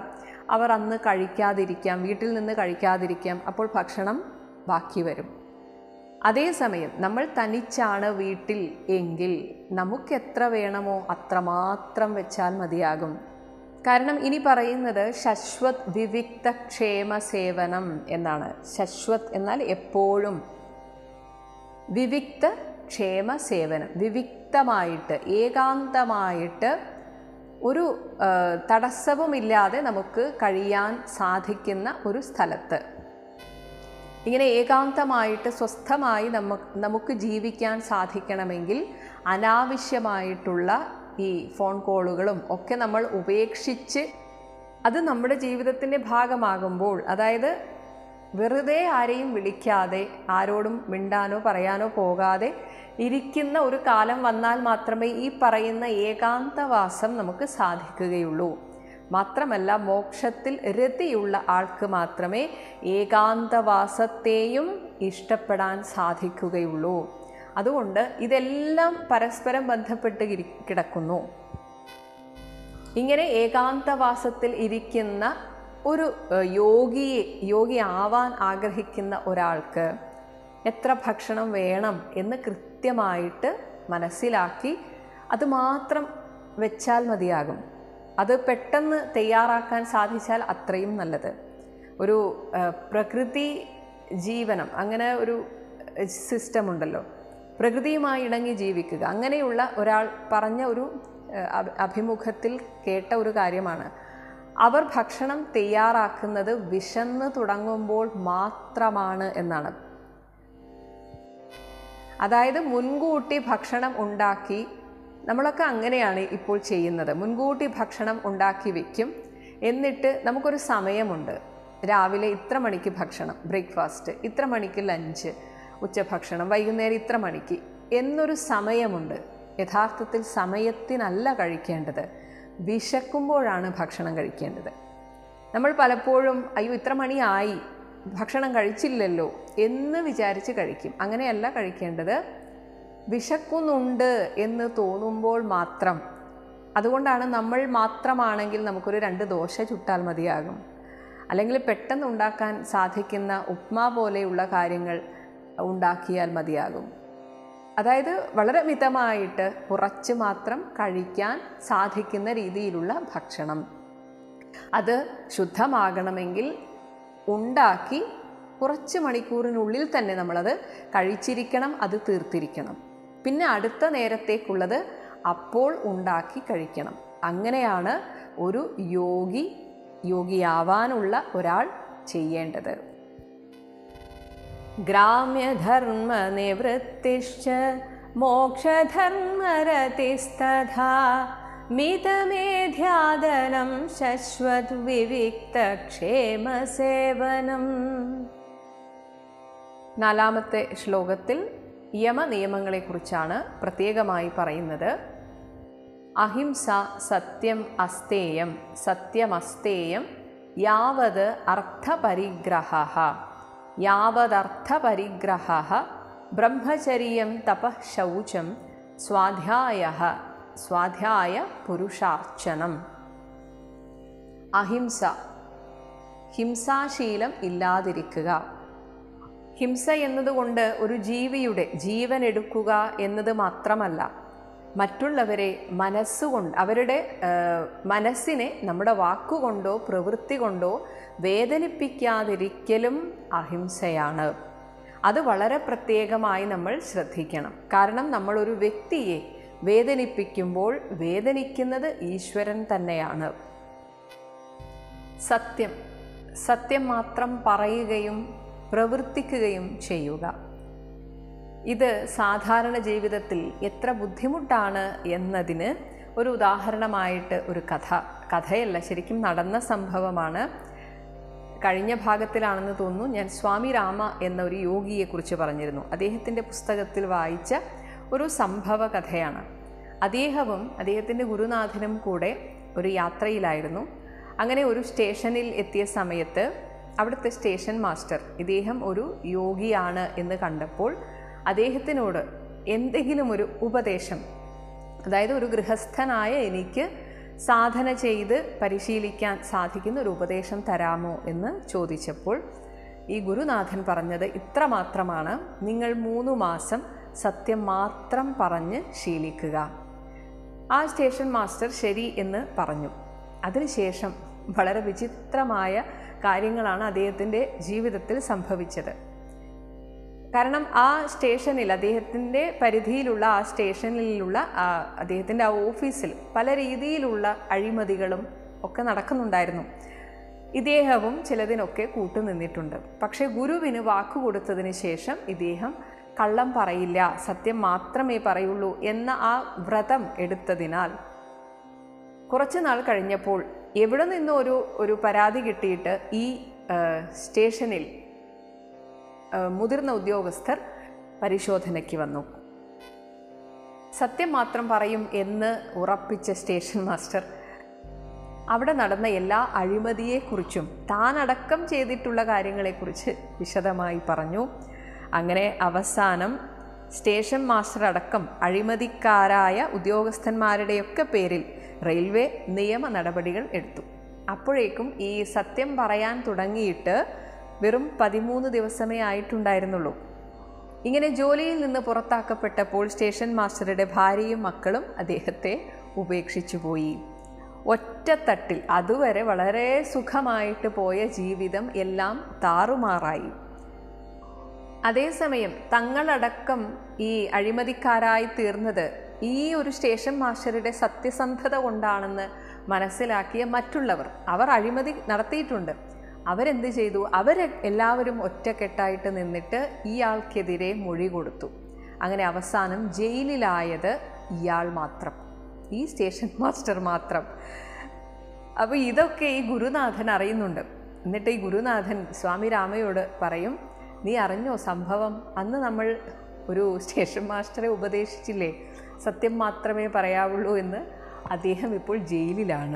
അവർ അന്ന് കഴിക്കാതിരിക്കാം വീട്ടിൽ നിന്ന് കഴിക്കാതിരിക്കാം അപ്പോൾ ഭക്ഷണം ബാക്കി വരും അതേസമയം നമ്മൾ തനിച്ചാണ് വീട്ടിൽ എങ്കിൽ നമുക്ക് എത്ര വേണമോ അത്രമാത്രം വെച്ചാൽ മതിയാകും കാരണം ഇനി പറയുന്നത് ശശ്വത് വിവിക്ത ക്ഷേമ സേവനം എന്നാണ് ശശ്വത് എന്നാൽ എപ്പോഴും വിവിക്ത ക്ഷേമ സേവനം വിവിക്തമായിട്ട് ഏകാന്തമായിട്ട് ഒരു ആ, തടസ്സവുമില്ലാതെ നമുക്ക് കഴിയാൻ സാധിക്കുന്ന ഒരു സ്ഥലത്ത് ഇങ്ങനെ ഏകാന്തമായിട്ട് സ്വസ്ഥമായി നമുക്ക് നമുക്ക് ജീവിക്കാൻ സാധിക്കണമെങ്കിൽ അനാവശ്യമായിട്ടുള്ള ഈ ഫോൺ കോളുകളും ഒക്കെ നമ്മൾ ഉപേക്ഷിച്ച് അത് നമ്മുടെ ജീവിതത്തിൻ്റെ ഭാഗമാകുമ്പോൾ അതായത് വെറുതെ ആരെയും വിളിക്കാതെ ആരോടും മിണ്ടാനോ പറയാനോ പോകാതെ ഇരിക്കുന്ന ഒരു കാലം വന്നാൽ മാത്രമേ ഈ പറയുന്ന ഏകാന്തവാസം നമുക്ക് സാധിക്കുകയുള്ളൂ മാത്രമല്ല മോക്ഷത്തിൽ രതിയുള്ള ആൾക്ക് മാത്രമേ ഏകാന്തവാസത്തെയും ഇഷ്ടപ്പെടാൻ സാധിക്കുകയുള്ളൂ അതുകൊണ്ട് ഇതെല്ലാം പരസ്പരം ബന്ധപ്പെട്ട് ഇരി- കിടക്കുന്നു ഇങ്ങനെ ഏകാന്തവാസത്തിൽ ഇരിക്കുന്ന ഒരു ഏഹ്, യോഗിയെ യോഗി ആവാൻ ആഗ്രഹിക്കുന്ന ഒരാൾക്ക് എത്ര ഭക്ഷണം വേണം എന്ന് കൃത്യമായിട്ട് മനസ്സിലാക്കി അത് മാത്രം വെച്ചാൽ മതിയാകും അത് പെട്ടെന്ന് തയ്യാറാക്കാൻ സാധിച്ചാൽ അത്രയും നല്ലത് ഒരു ഏഹ്, പ്രകൃതി ജീവനം അങ്ങനെ ഒരു സിസ്റ്റം ഉണ്ടല്ലോ പ്രകൃതിയുമായി ഇണങ്ങി ജീവിക്കുക അങ്ങനെയുള്ള ഒരാൾ പറഞ്ഞ ഒരു ഏഹ്, അഭി- അഭിമുഖത്തിൽ കേട്ട ഒരു കാര്യമാണ് അവർ ഭക്ഷണം തയ്യാറാക്കുന്നത് വിശന്ന് തുടങ്ങുമ്പോൾ മാത്രമാണ് എന്നാണ് അതായത് മുൻകൂട്ടി ഭക്ഷണം ഉണ്ടാക്കി നമ്മളൊക്കെ അങ്ങനെയാണ് ഇപ്പോൾ ചെയ്യുന്നത് മുൻകൂട്ടി ഭക്ഷണം ഉണ്ടാക്കി വെക്കും എന്നിട്ട് നമുക്കൊരു സമയമുണ്ട് രാവിലെ ഇത്ര മണിക്ക് ഭക്ഷണം ബ്രേക്ക്ഫാസ്റ്റ് ഇത്ര മണിക്ക് ലഞ്ച് ഉച്ചഭക്ഷണം വൈകുന്നേരം ഇത്ര മണിക്ക് എന്നൊരു സമയമുണ്ട് യഥാർത്ഥത്തിൽ സമയത്തിനല്ല കഴിക്കേണ്ടത് വിശക്കുമ്പോഴാണ് ഭക്ഷണം കഴിക്കേണ്ടത് നമ്മൾ പലപ്പോഴും അയ്യോ ഇത്ര മണിയായി ഭക്ഷണം കഴിച്ചില്ലല്ലോ എന്ന് വിചാരിച്ച് കഴിക്കും അങ്ങനെയല്ല കഴിക്കേണ്ടത് വിശക്കുന്നുണ്ട് എന്ന് തോന്നുമ്പോൾ മാത്രം അതുകൊണ്ടാണ് നമ്മൾ മാത്രമാണെങ്കിൽ നമുക്കൊരു രണ്ട് ദോശ ചുട്ടാൽ മതിയാകും അല്ലെങ്കിൽ പെട്ടെന്ന് ഉണ്ടാക്കാൻ സാധിക്കുന്ന ഉപ്മാ പോലെയുള്ള കാര്യങ്ങൾ ഉണ്ടാക്കിയാൽ മതിയാകും അതായത് വളരെ മിതമായിട്ട് കുറച്ച് മാത്രം കഴിക്കാൻ സാധിക്കുന്ന രീതിയിലുള്ള ഭക്ഷണം അത് ശുദ്ധമാകണമെങ്കിൽ ഉണ്ടാക്കി കുറച്ച് മണിക്കൂറിനുള്ളിൽ തന്നെ നമ്മളത് കഴിച്ചിരിക്കണം അത് തീർത്തിരിക്കണം പിന്നെ അടുത്ത നേരത്തേക്കുള്ളത് അപ്പോൾ ഉണ്ടാക്കി കഴിക്കണം അങ്ങനെയാണ് ഒരു യോഗി യോഗിയാവാനുള്ള ഒരാൾ ചെയ്യേണ്ടത് ग्राम्यधर्मनिवृत्तिश्च मोक्षधर्मरतिस्तथा मितमेध्यादनं ശശ്വത് നാലാമത്തെ ശ്ലോകത്തിൽ യമനിയമങ്ങളെക്കുറിച്ചാണ് പ്രത്യേകമായി പറയുന്നത് അഹിംസ സത്യം അസ്തേയം സത്യമസ്തേയം യാവത് അർത്ഥപരിഗ്രഹ യാവദർത്ഥപരിഗ്രഹ ബ്രഹ്മചര്യം തപഃ ശൗചം സ്വാധ്യായ സ്വാധ്യായ പുരുഷാർച്ചനം അഹിംസ ഹിംസാശീലം ഇല്ലാതിരിക്കുക ഹിംസ എന്നതുകൊണ്ട് ഒരു ജീവിയുടെ ജീവൻ എടുക്കുക എന്നത് മാത്രമല്ല മറ്റുള്ളവരെ മനസ്സുകൊണ്ട് അവരുടെ ആ, മനസ്സിനെ നമ്മുടെ വാക്കുകൊണ്ടോ പ്രവൃത്തി കൊണ്ടോ വേദനിപ്പിക്കാതിരിക്കലും അഹിംസയാണ് അത് വളരെ പ്രത്യേകമായി നമ്മൾ ശ്രദ്ധിക്കണം കാരണം നമ്മൾ ഒരു വ്യക്തിയെ വേദനിപ്പിക്കുമ്പോൾ വേദനിക്കുന്നത് ഈശ്വരൻ തന്നെയാണ് സത്യം സത്യം മാത്രം പറയുകയും പ്രവർത്തിക്കുകയും ചെയ്യുക ഇത് സാധാരണ ജീവിതത്തിൽ എത്ര ബുദ്ധിമുട്ടാണ് എന്നതിന് ഒരു ഉദാഹരണമായിട്ട് ഒരു കഥ കഥയല്ല ശരിക്കും നടന്ന സംഭവമാണ് കഴിഞ്ഞ ഭാഗത്തിലാണെന്ന് തോന്നുന്നു ഞാൻ സ്വാമി രാമ എന്ന ഒരു യോഗിയെക്കുറിച്ച് പറഞ്ഞിരുന്നു അദ്ദേഹത്തിൻ്റെ പുസ്തകത്തിൽ വായിച്ച ഒരു സംഭവ കഥയാണ് അദ്ദേഹവും അദ്ദേഹത്തിൻ്റെ ഗുരുനാഥനും കൂടെ ഒരു യാത്രയിലായിരുന്നു അങ്ങനെ ഒരു സ്റ്റേഷനിൽ എത്തിയ സമയത്ത് അവിടുത്തെ സ്റ്റേഷൻ മാസ്റ്റർ ഇദ്ദേഹം ഒരു യോഗിയാണ് എന്ന് കണ്ടപ്പോൾ അദ്ദേഹത്തിനോട് എന്തെങ്കിലും ഒരു ഉപദേശം അതായത് ഒരു ഗൃഹസ്ഥനായ എനിക്ക് സാധന ചെയ്ത് പരിശീലിക്കാൻ സാധിക്കുന്ന ഒരു ഉപദേശം തരാമോ എന്ന് ചോദിച്ചപ്പോൾ ഈ ഗുരുനാഥൻ പറഞ്ഞത് ഇത്ര മാത്രമാണ് നിങ്ങൾ മൂന്ന് മാസം സത്യം മാത്രം പറഞ്ഞ് ശീലിക്കുക ആ സ്റ്റേഷൻ മാസ്റ്റർ ശരി എന്ന് പറഞ്ഞു അതിനുശേഷം വളരെ വിചിത്രമായ കാര്യങ്ങളാണ് അദ്ദേഹത്തിൻ്റെ ജീവിതത്തിൽ സംഭവിച്ചത് കാരണം ആ സ്റ്റേഷനിൽ അദ്ദേഹത്തിൻ്റെ പരിധിയിലുള്ള ആ സ്റ്റേഷനിലുള്ള ആ അദ്ദേഹത്തിൻ്റെ ആ ഓഫീസിൽ പല രീതിയിലുള്ള അഴിമതികളും ഒക്കെ നടക്കുന്നുണ്ടായിരുന്നു ഇദ്ദേഹവും ചിലതിനൊക്കെ കൂട്ടുനിന്നിട്ടുണ്ട് പക്ഷേ ഗുരുവിന് വാക്കുകൊടുത്തതിന് ശേഷം ഇദ്ദേഹം കള്ളം പറയില്ല സത്യം മാത്രമേ പറയുള്ളൂ എന്ന ആ വ്രതം എടുത്തതിനാൽ കുറച്ച് നാൾ കഴിഞ്ഞപ്പോൾ എവിടെ നിന്നോ ഒരു ഒരു പരാതി കിട്ടിയിട്ട് ഈ ആ, സ്റ്റേഷനിൽ ആ, മുതിർന്ന ഉദ്യോഗസ്ഥർ പരിശോധനയ്ക്ക് വന്നു സത്യം മാത്രം പറയും എന്ന് ഉറപ്പിച്ച സ്റ്റേഷൻ മാസ്റ്റർ അവിടെ നടന്ന എല്ലാ അഴിമതിയെക്കുറിച്ചും താനടക്കം ചെയ്തിട്ടുള്ള കാര്യങ്ങളെക്കുറിച്ച് വിശദമായി പറഞ്ഞു അങ്ങനെ അവസാനം സ്റ്റേഷൻ മാസ്റ്റർ അടക്കം അഴിമതിക്കാരായ ഉദ്യോഗസ്ഥന്മാരുടെയൊക്കെ പേരിൽ റെയിൽവേ നിയമ നടപടികൾ എടുത്തു അപ്പോഴേക്കും ഈ സത്യം പറയാൻ തുടങ്ങിയിട്ട് വെറും പതിമൂന്ന് ദിവസമേ ആയിട്ടുണ്ടായിരുന്നുള്ളൂ ഇങ്ങനെ ജോലിയിൽ നിന്ന് പുറത്താക്കപ്പെട്ടപ്പോൾ സ്റ്റേഷൻ മാസ്റ്ററുടെ ഭാര്യയും മക്കളും അദ്ദേഹത്തെ ഉപേക്ഷിച്ചു പോയി ഒറ്റത്തട്ടിൽ അതുവരെ വളരെ സുഖമായിട്ട് പോയ ജീവിതം എല്ലാം താറുമാറായി അതേസമയം തങ്ങളടക്കം ഈ അഴിമതിക്കാരായി തീർന്നത് ഈ ഒരു സ്റ്റേഷൻ മാസ്റ്ററുടെ സത്യസന്ധത കൊണ്ടാണെന്ന് മനസ്സിലാക്കിയ മറ്റുള്ളവർ അവർ അഴിമതി നടത്തിയിട്ടുണ്ട് അവരെന്ത് ചെയ്തു അവർ എല്ലാവരും ഒറ്റക്കെട്ടായിട്ട് നിന്നിട്ട് ഇയാൾക്കെതിരെ മൊഴി കൊടുത്തു അങ്ങനെ അവസാനം ജയിലിലായത് ഇയാൾ മാത്രം ഈ സ്റ്റേഷൻ മാസ്റ്റർ മാത്രം അപ്പോൾ ഇതൊക്കെ ഈ ഗുരുനാഥൻ അറിയുന്നുണ്ട് എന്നിട്ട് ഈ ഗുരുനാഥൻ സ്വാമി രാമയോട് പറയും നീ അറിഞ്ഞോ സംഭവം അന്ന് നമ്മൾ ഒരു സ്റ്റേഷൻ മാസ്റ്ററെ ഉപദേശിച്ചില്ലേ സത്യം മാത്രമേ പറയാവുള്ളൂ എന്ന് അദ്ദേഹം ഇപ്പോൾ ജയിലിലാണ്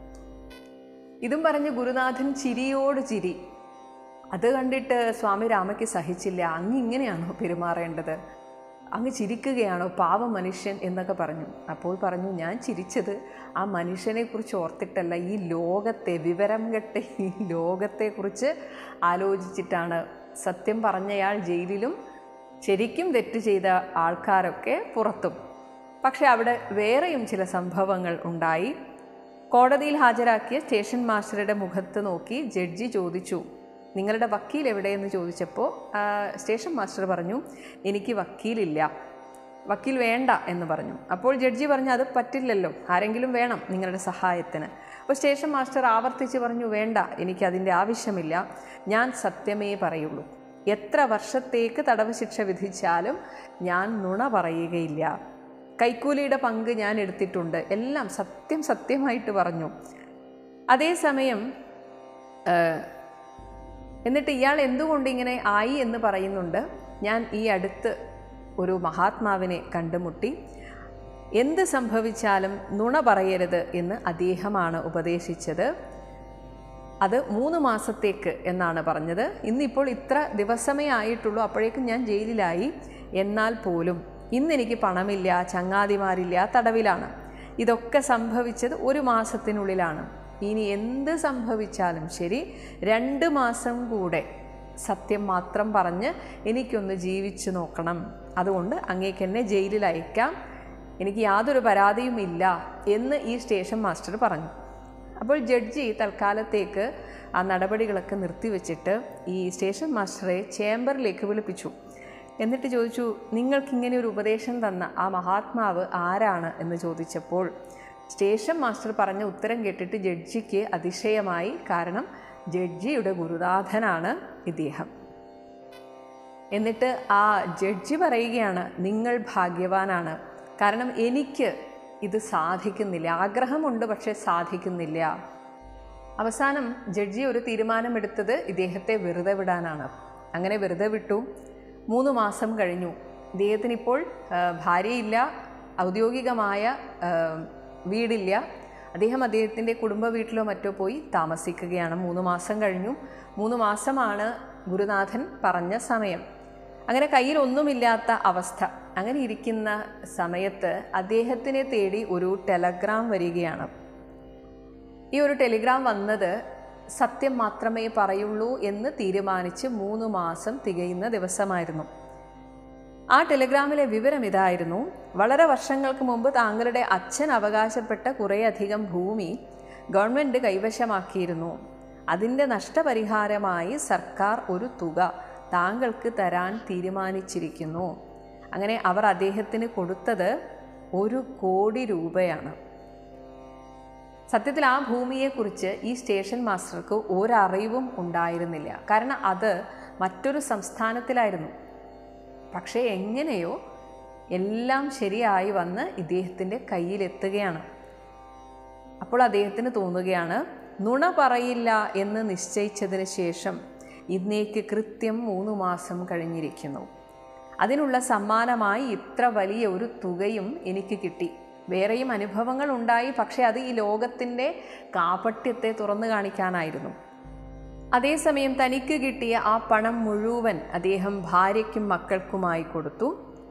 ഇതും പറഞ്ഞ് ഗുരുനാഥൻ ചിരിയോട് ചിരി അത് കണ്ടിട്ട് സ്വാമി രാമയ്ക്ക് സഹിച്ചില്ല അങ്ങ് ഇങ്ങനെയാണോ പെരുമാറേണ്ടത് അങ്ങ് ചിരിക്കുകയാണോ പാവ മനുഷ്യൻ എന്നൊക്കെ പറഞ്ഞു അപ്പോൾ പറഞ്ഞു ഞാൻ ചിരിച്ചത് ആ മനുഷ്യനെക്കുറിച്ച് ഓർത്തിട്ടല്ല ഈ ലോകത്തെ വിവരം കെട്ട ഈ ലോകത്തെക്കുറിച്ച് ആലോചിച്ചിട്ടാണ് സത്യം പറഞ്ഞയാൾ ജയിലിലും ശരിക്കും തെറ്റ് ചെയ്ത ആൾക്കാരൊക്കെ പുറത്തും പക്ഷെ അവിടെ വേറെയും ചില സംഭവങ്ങൾ ഉണ്ടായി കോടതിയിൽ ഹാജരാക്കിയ സ്റ്റേഷൻ മാസ്റ്ററുടെ മുഖത്ത് നോക്കി ജഡ്ജി ചോദിച്ചു നിങ്ങളുടെ വക്കീൽ എവിടെയെന്ന് ചോദിച്ചപ്പോൾ ആ, സ്റ്റേഷൻ മാസ്റ്റർ പറഞ്ഞു എനിക്ക് വക്കീലില്ല വക്കീൽ വേണ്ട എന്ന് പറഞ്ഞു അപ്പോൾ ജഡ്ജി പറഞ്ഞു അത് പറ്റില്ലല്ലോ ആരെങ്കിലും വേണം നിങ്ങളുടെ സഹായത്തിന് അപ്പോൾ സ്റ്റേഷൻ മാസ്റ്റർ ആവർത്തിച്ച് പറഞ്ഞു വേണ്ട എനിക്ക് അതിൻ്റെ ആവശ്യമില്ല ഞാൻ സത്യമേ പറയുള്ളൂ എത്ര വർഷത്തേക്ക് തടവ് ശിക്ഷ വിധിച്ചാലും ഞാൻ നുണ പറയുകയില്ല കൈക്കൂലിയുടെ പങ്ക് ഞാൻ എടുത്തിട്ടുണ്ട് എല്ലാം സത്യം സത്യമായിട്ട് പറഞ്ഞു അതേസമയം ആ, എന്നിട്ട് ഇയാൾ എന്തുകൊണ്ട് ഇങ്ങനെ ആയി എന്ന് പറയുന്നുണ്ട് ഞാൻ ഈ അടുത്ത് ഒരു മഹാത്മാവിനെ കണ്ടുമുട്ടി എന്ത് സംഭവിച്ചാലും നുണ പറയരുത് എന്ന് അദ്ദേഹമാണ് ഉപദേശിച്ചത് അത് മൂന്ന് മാസത്തേക്ക് എന്നാണ് പറഞ്ഞത് ഇന്നിപ്പോൾ ഇത്ര ദിവസമേ ആയിട്ടുള്ളൂ അപ്പോഴേക്കും ഞാൻ ജയിലിലായി എന്നാൽ പോലും ഇന്നെനിക്ക് പണമില്ല ചങ്ങാതിമാരില്ല തടവിലാണ് ഇതൊക്കെ സംഭവിച്ചത് ഒരു മാസത്തിനുള്ളിലാണ് ഇനി എന്ത് സംഭവിച്ചാലും ശരി രണ്ട് മാസം കൂടെ സത്യം മാത്രം പറഞ്ഞ് എനിക്കൊന്ന് ജീവിച്ചു നോക്കണം അതുകൊണ്ട് അങ്ങേക്ക് എന്നെ ജയിലിൽ അയക്കാം എനിക്ക് യാതൊരു പരാതിയും ഇല്ല എന്ന് ഈ സ്റ്റേഷൻ മാസ്റ്റർ പറഞ്ഞു അപ്പോൾ ജഡ്ജി തൽക്കാലത്തേക്ക് ആ നടപടികളൊക്കെ നിർത്തിവെച്ചിട്ട് ഈ സ്റ്റേഷൻ മാസ്റ്ററെ ചേംബറിലേക്ക് വിളിപ്പിച്ചു എന്നിട്ട് ചോദിച്ചു നിങ്ങൾക്കിങ്ങനെ ഒരു ഉപദേശം തന്ന ആ മഹാത്മാവ് ആരാണ് എന്ന് ചോദിച്ചപ്പോൾ സ്റ്റേഷൻ മാസ്റ്റർ പറഞ്ഞ ഉത്തരം കേട്ടിട്ട് ജഡ്ജിക്ക് അതിശയമായി കാരണം ജഡ്ജിയുടെ ഗുരുനാഥനാണ് ഇദ്ദേഹം എന്നിട്ട് ആ ജഡ്ജി പറയുകയാണ് നിങ്ങൾ ഭാഗ്യവാനാണ് കാരണം എനിക്ക് ഇത് സാധിക്കുന്നില്ല ആഗ്രഹമുണ്ട് പക്ഷേ സാധിക്കുന്നില്ല അവസാനം ജഡ്ജി ഒരു തീരുമാനമെടുത്തത് ഇദ്ദേഹത്തെ വെറുതെ വിടാനാണ് അങ്ങനെ വെറുതെ വിട്ടു മൂന്ന് മാസം കഴിഞ്ഞു ഇദ്ദേഹത്തിന് ഇപ്പോൾ ആ, ഭാര്യയില്ല ഔദ്യോഗികമായ ആ, വീടില്ല അദ്ദേഹം അദ്ദേഹത്തിൻ്റെ കുടുംബ വീട്ടിലോ മറ്റോ പോയി താമസിക്കുകയാണ് മൂന്ന് മാസം കഴിഞ്ഞു മൂന്ന് മാസമാണ് ഗുരുനാഥൻ പറഞ്ഞ സമയം അങ്ങനെ കയ്യിൽ ഒന്നുമില്ലാത്ത അവസ്ഥ അങ്ങനെ ഇരിക്കുന്ന സമയത്ത് അദ്ദേഹത്തിനെ തേടി ഒരു ടെലഗ്രാം വരികയാണ് ഈ ഒരു ടെലിഗ്രാം വന്നത് സത്യം മാത്രമേ പറയുള്ളൂ എന്ന് തീരുമാനിച്ച് മൂന്ന് മാസം തികയുന്ന ദിവസമായിരുന്നു ആ ടെലിഗ്രാമിലെ വിവരം ഇതായിരുന്നു വളരെ വർഷങ്ങൾക്ക് മുമ്പ് താങ്കളുടെ അച്ഛൻ അവകാശപ്പെട്ട കുറേയധികം ഭൂമി ഗവൺമെൻറ് കൈവശമാക്കിയിരുന്നു അതിൻ്റെ നഷ്ടപരിഹാരമായി സർക്കാർ ഒരു തുക താങ്കൾക്ക് തരാൻ തീരുമാനിച്ചിരിക്കുന്നു അങ്ങനെ അവർ അദ്ദേഹത്തിന് കൊടുത്തത് ഒരു കോടി രൂപയാണ് സത്യത്തിൽ ആ ഭൂമിയെക്കുറിച്ച് ഈ സ്റ്റേഷൻ മാസ്റ്റർക്ക് ഒരറിവും ഉണ്ടായിരുന്നില്ല കാരണം അത് മറ്റൊരു സംസ്ഥാനത്തിലായിരുന്നു പക്ഷേ എങ്ങനെയോ എല്ലാം ശരിയായി വന്ന് ഇദ്ദേഹത്തിൻ്റെ കയ്യിലെത്തുകയാണ് അപ്പോൾ അദ്ദേഹത്തിന് തോന്നുകയാണ് നുണ പറയില്ല എന്ന് നിശ്ചയിച്ചതിന് ശേഷം ഇന്നേക്ക് കൃത്യം മൂന്ന് മാസം കഴിഞ്ഞിരിക്കുന്നു അതിനുള്ള സമ്മാനമായി ഇത്ര വലിയ ഒരു തുകയും എനിക്ക് കിട്ടി വേറെയും അനുഭവങ്ങൾ ഉണ്ടായി പക്ഷേ അത് ഈ ലോകത്തിൻ്റെ കാപട്യത്തെ തുറന്നു കാണിക്കാനായിരുന്നു അതേസമയം തനിക്ക് കിട്ടിയ ആ പണം മുഴുവൻ അദ്ദേഹം ഭാര്യയ്ക്കും മക്കൾക്കുമായി കൊടുത്തു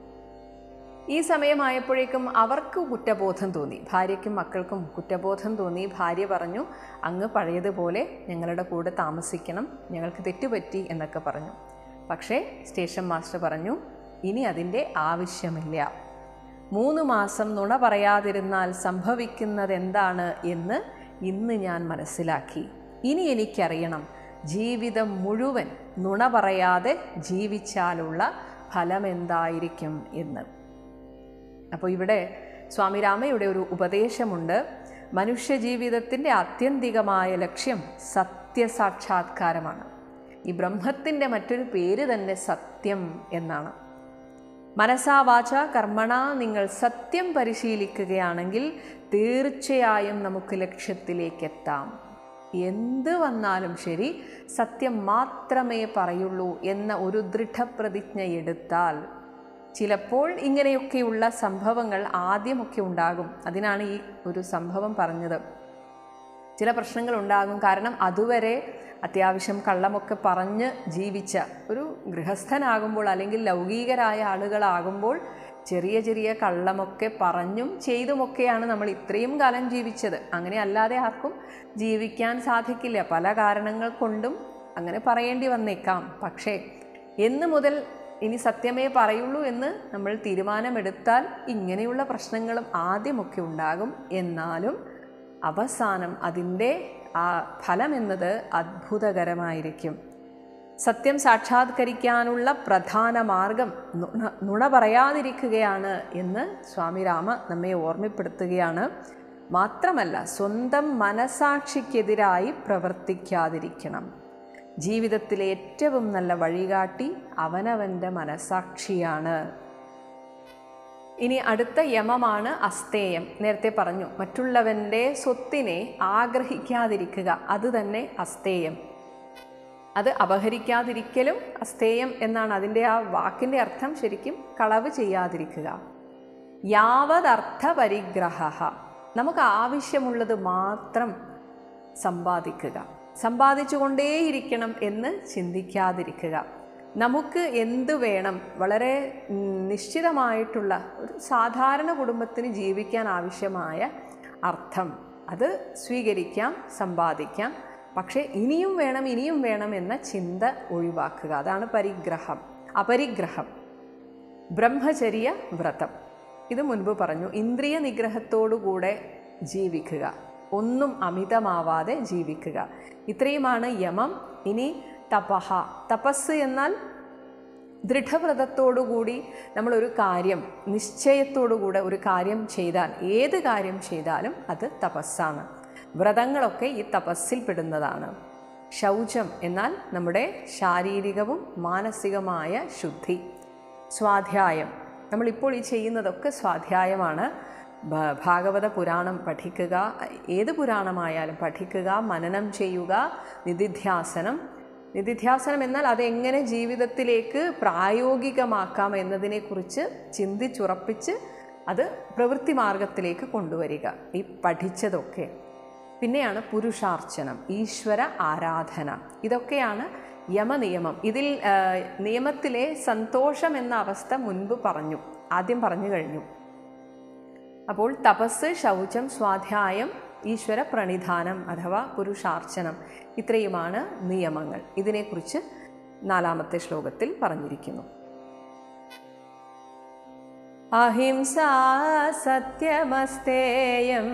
ഈ സമയമായപ്പോഴേക്കും അവർക്ക് കുറ്റബോധം തോന്നി ഭാര്യയ്ക്കും മക്കൾക്കും കുറ്റബോധം തോന്നി ഭാര്യ പറഞ്ഞു അങ്ങ് പഴയതുപോലെ ഞങ്ങളുടെ കൂടെ താമസിക്കണം ഞങ്ങൾക്ക് തെറ്റുപറ്റി എന്നൊക്കെ പറഞ്ഞു പക്ഷേ സ്റ്റേഷൻ മാസ്റ്റർ പറഞ്ഞു ഇനി അതിൻ്റെ ആവശ്യമില്ല മൂന്ന് മാസം നുണ പറയാതിരുന്നാൽ സംഭവിക്കുന്നത് എന്താണ് എന്ന് ഇന്ന് ഞാൻ മനസ്സിലാക്കി ഇനി എനിക്കറിയണം ജീവിതം മുഴുവൻ നുണ പറയാതെ ജീവിച്ചാലുള്ള ഫലം എന്തായിരിക്കും എന്ന് അപ്പോൾ ഇവിടെ സ്വാമി രാമയുടെ ഒരു ഉപദേശമുണ്ട് മനുഷ്യജീവിതത്തിൻ്റെ ആത്യന്തികമായ ലക്ഷ്യം സത്യസാക്ഷാത്കാരമാണ് ഈ ബ്രഹ്മത്തിൻ്റെ മറ്റൊരു പേര് തന്നെ സത്യം എന്നാണ് മനസാ വാച കർമ്മണ നിങ്ങൾ സത്യം പരിശീലിക്കുകയാണെങ്കിൽ തീർച്ചയായും നമുക്ക് ലക്ഷ്യത്തിലേക്ക് എത്താം എന്ത് വന്നാലും ശരി സത്യം മാത്രമേ പറയുള്ളൂ എന്ന ഒരു ദൃഢപ്രതിജ്ഞ എടുത്താൽ ചിലപ്പോൾ ഇങ്ങനെയൊക്കെയുള്ള സംഭവങ്ങൾ ആദ്യമൊക്കെ ഉണ്ടാകും അതിനാണ് ഈ ഒരു സംഭവം പറഞ്ഞത് ചില പ്രശ്നങ്ങൾ ഉണ്ടാകും കാരണം അതുവരെ അത്യാവശ്യം കള്ളമൊക്കെ പറഞ്ഞ് ജീവിച്ച ഒരു ഗൃഹസ്ഥനാകുമ്പോൾ അല്ലെങ്കിൽ ലൗകികരായ ആളുകളാകുമ്പോൾ ചെറിയ ചെറിയ കള്ളമൊക്കെ പറഞ്ഞും ചെയ്തുമൊക്കെയാണ് നമ്മൾ ഇത്രയും കാലം ജീവിച്ചത് അങ്ങനെ അല്ലാതെ ആർക്കും ജീവിക്കാൻ സാധിക്കില്ല പല കാരണങ്ങൾ കൊണ്ടും അങ്ങനെ പറയേണ്ടി വന്നേക്കാം പക്ഷേ എന്ന് മുതൽ ഇനി സത്യമേ പറയുള്ളൂ എന്ന് നമ്മൾ തീരുമാനമെടുത്താൽ ഇങ്ങനെയുള്ള പ്രശ്നങ്ങളും ആദ്യമൊക്കെ ഉണ്ടാകും എന്നാലും അവസാനം അതിൻ്റെ ആ ഫലം എന്നത് അത്ഭുതകരമായിരിക്കും സത്യം സാക്ഷാത്കരിക്കാനുള്ള പ്രധാന മാർഗം നുണ നുണ പറയാതിരിക്കുകയാണ് എന്ന് സ്വാമി രാമ നമ്മെ ഓർമ്മപ്പെടുത്തുകയാണ് മാത്രമല്ല സ്വന്തം മനസാക്ഷിക്കെതിരായി പ്രവർത്തിക്കാതിരിക്കണം ജീവിതത്തിലെ ഏറ്റവും നല്ല വഴികാട്ടി അവനവൻ്റെ മനസാക്ഷിയാണ് ഇനി അടുത്ത യമമാണ് അസ്തേയം നേരത്തെ പറഞ്ഞു മറ്റുള്ളവൻ്റെ സ്വത്തിനെ ആഗ്രഹിക്കാതിരിക്കുക അത് തന്നെ അസ്തേയം അത് അപഹരിക്കാതിരിക്കലും അസ്തേയം എന്നാണ് അതിൻ്റെ ആ വാക്കിൻ്റെ അർത്ഥം ശരിക്കും കളവ് ചെയ്യാതിരിക്കുക യാവതർത്ഥ പരിഗ്രഹ നമുക്ക് ആവശ്യമുള്ളത് മാത്രം സമ്പാദിക്കുക സമ്പാദിച്ചുകൊണ്ടേയിരിക്കണം എന്ന് ചിന്തിക്കാതിരിക്കുക നമുക്ക് എന്ത് വേണം വളരെ നിശ്ചിതമായിട്ടുള്ള ഒരു സാധാരണ കുടുംബത്തിന് ജീവിക്കാൻ ആവശ്യമായ അർത്ഥം അത് സ്വീകരിക്കാം സമ്പാദിക്കാം പക്ഷേ ഇനിയും വേണം ഇനിയും വേണം എന്ന ചിന്ത ഒഴിവാക്കുക അതാണ് പരിഗ്രഹം അപരിഗ്രഹം ബ്രഹ്മചര്യ വ്രതം ഇത് മുൻപ് പറഞ്ഞു ഇന്ദ്രിയ നിഗ്രഹത്തോടുകൂടെ ജീവിക്കുക ഒന്നും അമിതമാവാതെ ജീവിക്കുക ഇത്രയുമാണ് യമം ഇനി തപഹ തപസ് എന്നാൽ ദൃഢവ്രതത്തോടുകൂടി നമ്മളൊരു കാര്യം നിശ്ചയത്തോടുകൂടെ ഒരു കാര്യം ചെയ്താൽ ഏത് കാര്യം ചെയ്താലും അത് തപസ്സാണ് വ്രതങ്ങളൊക്കെ ഈ തപസ്സിൽ പെടുന്നതാണ് ശൗചം എന്നാൽ നമ്മുടെ ശാരീരികവും മാനസികമായ ശുദ്ധി സ്വാധ്യായം നമ്മളിപ്പോൾ ഈ ചെയ്യുന്നതൊക്കെ സ്വാധ്യായമാണ് ഭ- ഭാഗവത പുരാണം പഠിക്കുക ഏത് പുരാണമായാലും പഠിക്കുക മനനം ചെയ്യുക നിധിധ്യാസനം നിധിധ്യാസനം എന്നാൽ അതെങ്ങനെ ജീവിതത്തിലേക്ക് പ്രായോഗികമാക്കാം എന്നതിനെക്കുറിച്ച് ചിന്തിച്ചുറപ്പിച്ച് അത് പ്രവൃത്തി മാർഗത്തിലേക്ക് കൊണ്ടുവരിക ഈ പഠിച്ചതൊക്കെ പിന്നെയാണ് പുരുഷാർച്ചനം ഈശ്വര ആരാധന ഇതൊക്കെയാണ് യമനിയമം ഇതിൽ ആ, നിയമത്തിലെ സന്തോഷം എന്ന അവസ്ഥ മുൻപ് പറഞ്ഞു ആദ്യം പറഞ്ഞു കഴിഞ്ഞു അപ്പോൾ തപസ് ശൗചം സ്വാധ്യായം ഈശ്വര പ്രണിധാനം അഥവാ പുരുഷാർച്ചനം ഇത്രയുമാണ് നിയമങ്ങൾ ഇതിനെക്കുറിച്ച് നാലാമത്തെ ശ്ലോകത്തിൽ പറഞ്ഞിരിക്കുന്നു അഹിംസാ സത്യമസ്തേയം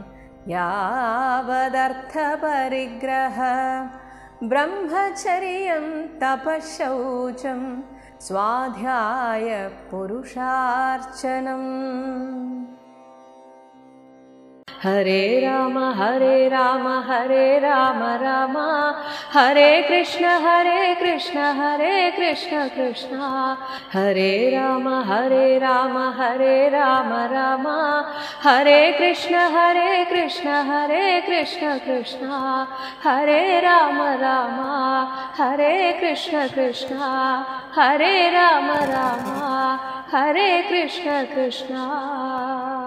യാവദർത്ഥപരിഗ്രഹ ബ്രഹ്മചര്യം തപശൗചം സ്വാധ്യായ പുരുഷാർച്ചനം ഹരേ രാമ ഹരേ രാമ ഹരേ രാമ രാമ ഹരേ കൃഷ്ണ ഹരേ കൃഷ്ണ ഹരേ കൃഷ്ണ കൃഷ്ണ ഹരേ രാമ ഹരേ രാമ ഹരേ രാമ രാമ ഹരേ കൃഷ്ണ ഹരേ കൃഷ്ണ ഹരേ കൃഷ്ണ കൃഷ്ണ ഹരേ രാമ രാമ ഹരേ കൃഷ്ണ കൃഷ്ണ ഹരേ രാമ രാമ ഹരേ കൃഷ്ണ കൃഷ്ണ